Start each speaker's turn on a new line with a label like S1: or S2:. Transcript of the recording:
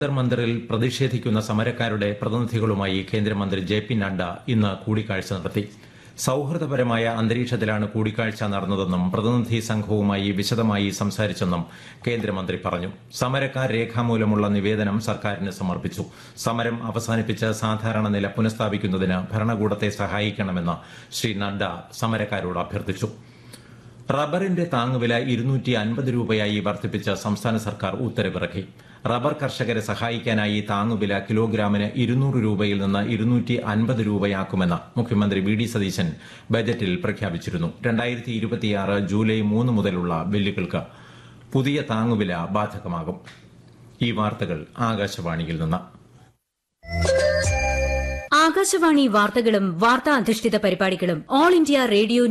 S1: മന്ദിറിൽ പ്രതിഷേധിക്കുന്ന സമരക്കാരുടെ പ്രതിനിധികളുമായി കേന്ദ്രമന്ത്രി J P Nadda ഇന്ന് കൂടിക്കാഴ്ച നടത്തി സൌഹൃദപരമായ അന്തരീക്ഷത്തിലാണ് കൂടിക്കാഴ്ച നടന്നതെന്നും പ്രതിനിധി സംഘവുമായി വിശദമായി സംസാരിച്ചെന്നും കേന്ദ്രമന്ത്രി പറഞ്ഞു സമരക്കാർ രേഖാമൂലമുള്ള നിവേദനം സർക്കാരിന് സമർപ്പിച്ചു സമരം അവസാനിപ്പിച്ച് സാധാരണ നില പുനഃസ്ഥാപിക്കുന്നതിന് ഭരണകൂടത്തെ സഹായിക്കണമെന്ന് ശ്രീ നഡ്ഡ സമരക്കാരോട് അഭ്യർത്ഥിച്ചു റബ്ബറിന്റെ താങ്ങുവില ഇരുന്നൂറ്റി അൻപത് രൂപയായി വർദ്ധിപ്പിച്ച് സംസ്ഥാന സർക്കാർ ഉത്തരവിറക്കി റബ്ബർ കർഷകരെ സഹായിക്കാനായി താങ്ങുവില കിലോഗ്രാമിന് ഇരുന്നൂറ് രൂപയിൽ നിന്ന് ഇരുന്നൂറ്റി അൻപത് രൂപയാക്കുമെന്ന് മുഖ്യമന്ത്രി വി ഡി സതീശൻ ബജറ്റിൽ പ്രഖ്യാപിച്ചിരുന്നു രണ്ടായിരത്തി ഇരുപത്തിയാറ് ജൂലൈ മൂന്ന് മുതലുള്ള ബില്ലുകൾക്ക് പുതിയ താങ്ങുവില ബാധകമാകും ഈ വാർത്തകൾ ആകാശവാണിയിൽ നിന്ന്
S2: ആകാശവാണി വാർത്തകളും വാർത്താ അധിഷ്ഠിത പരിപാടികളും ഓൾ ഇന്ത്യ റേഡിയോ